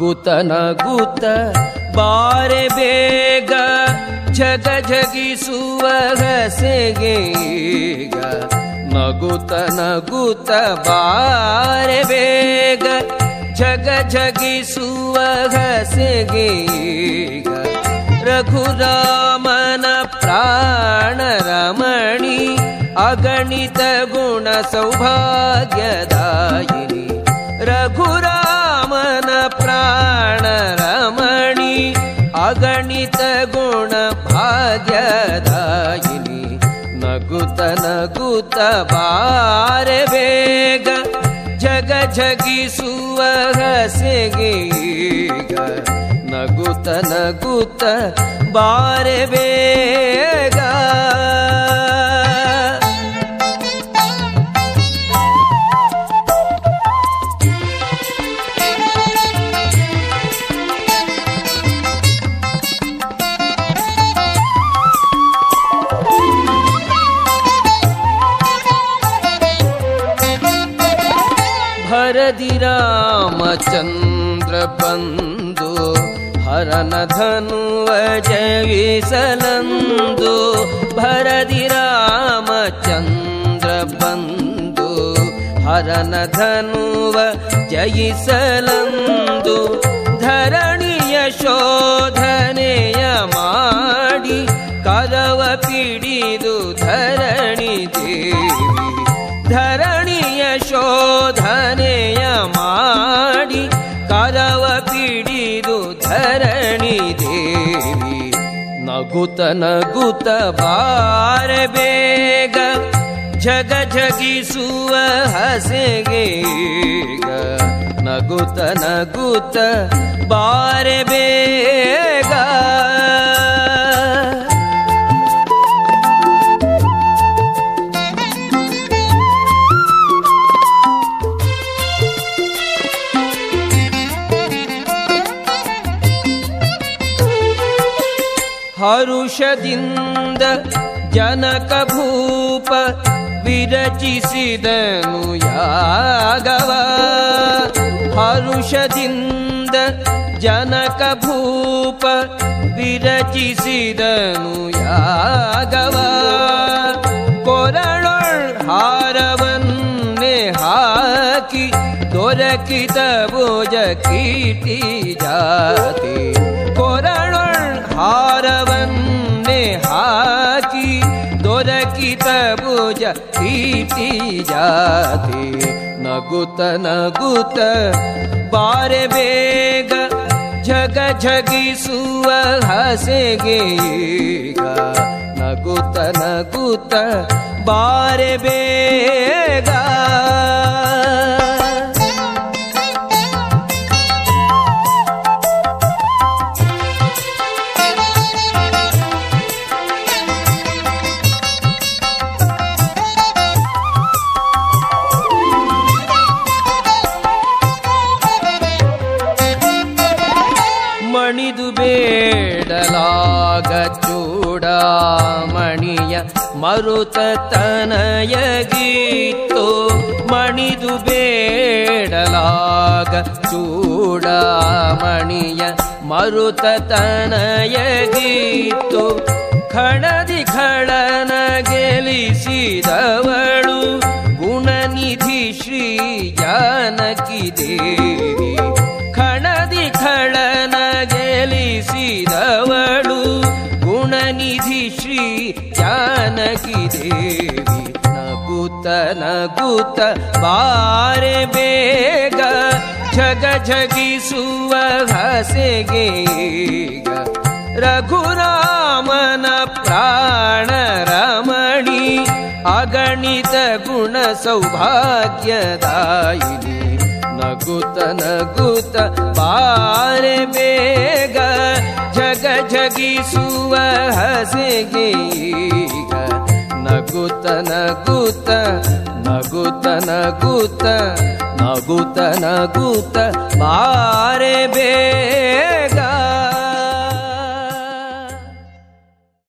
ನಗುತ ನಗುತ ಬಾರೆ ಬೇಗ ಜಗ ಜಗಿಸುವ ಹಸೆಗೆ ಈಗ ನಗುತ ನಗುತ ಬಾರೆ ಬೇಗ ಜಗ ಜಗಿಸುವ ಹಸೆಗೆ ಈಗ ರಘುರಾಮನ ಪ್ರಾಣ ರಮಣಿ ಅಗಣಿತ ಗುಣ ಸೌಭಾಗ್ಯದಾಯಿನಿ ರಘುರಾಮನ ಪ್ರಾಣ ರಮಣಿ ಅಗಣಿತ ಗುಣ ಭಾಗ್ಯದಾಯಿನಿ ನಗುತ ನಗುತ ಬಾರೆ ಬೇಗ ಜಗ ಜಗಿಸುವ ಹಸೆಗೆ ಈಗ ನಗುತ ನಗುತ ಬಾರೆ ಬೇಗ ಭರದಿ ರಾಮಚಂದ್ರ ಬಂದು ಹರನ ಧನುವ ಜಯಿಸಲಂದು ಭರದಿ ರಾಮಚಂದ್ರ ಬಂದು ಹರನ ಧನುವ ಜಯಿಸಲಂದು ಧರಣಿಯ ಶೋಧನೆಯ ಮಾಡಿ ಕರವ ಪಿಡಿದು ಧರಣಿ ದೇವಿ ಧರಣಿಯ ಶೋಧನೆಯ ಮಾಡಿ ಕರವ ಪಿಡಿದು ಧರಣಿ ದೇವಿ ನಗುತ ನಗುತ ಬಾರೆ ಬೇಗ ಜಗ ಜಗಿಸುವ ಹಸೆಗೆ ಈಗ ನಗುತ ನಗುತ ಬಾರೆ ಬೇಗ ಹರುಷದಿಂದ ಜನಕ ಭೂಪ ವಿರಚಿಸಿದನು ಯಾಗವ ಹರುಷದಿಂದ ಜನಕ ಭೂಪ ವಿರಚಿಸಿದನು ಯಾಗವ ಕೊರಳೊಳ್ ಹಾರವನ್ನೇ ಹಾಕಿ ದೊರಕಿದ ಭೋಜ ಕೀಟಿ ಜಾತಿ ಕೊರಳೊಳ್ ಹಾರವನ್ನೇ ಹಾಕಿ ದೊರಕಿತ ಭುಜ ಕೀಟಿ ಜಾತಿ ನಗುತ ನಗುತ ಬಾರೆ ಬೇಗ ಜಗ ಜಗಿಸುವ ಹಸೆಗೆ ಈಗ ನಗುತ ನಗುತ ಬಾರೆ ಬೇಗ ಮಣಿದು ಬೇಡಲಾಗ ಚೂಡಾಮಣಿಯ ಮರುತ ತನಯಗೀತು ಮಣಿದು ಬೇಡಲಾಗ ಚೂಡಾಮಣಿಯ ಮರುತ ತನಯಗೀತು ಖಣದಿ ಖಳನ ಗೆಲಿಸಿದವಳು ಗುಣನಿಧಿ ಶ್ರೀ ಜಾನಕಿ ದೇವಿ ಖಣದಿ ಖಳನ ಗೆಲಿಸಿದವಳು ಗುಣನಿಧಿ ಶ್ರೀ ಜಾನಕಿ ದೇವಿ ನಗುತ ನಗುತ ಬಾರೆ ಬೇಗ ಜಗ ಜಗಿಸುವ ಹಸೆಗೆ ಈಗ ರಘುರಾಮನ ಪ್ರಾಣ ರಮಣಿ ಅಗಣಿತ ಗುಣ ಸೌಭಾಗ್ಯದಾಯಿನಿ ನಗುತ ನಗುತ ಬಾರೆ ಬೇಗ ಜಗ ಜಗಿಸುವ ಹಸೆಗೆ ಈಗ ನಗುತ ನಗುತ ನಗುತ ನಗುತ ನಗುತ ನಗುತ ಬಾರೆ ಬೇಗ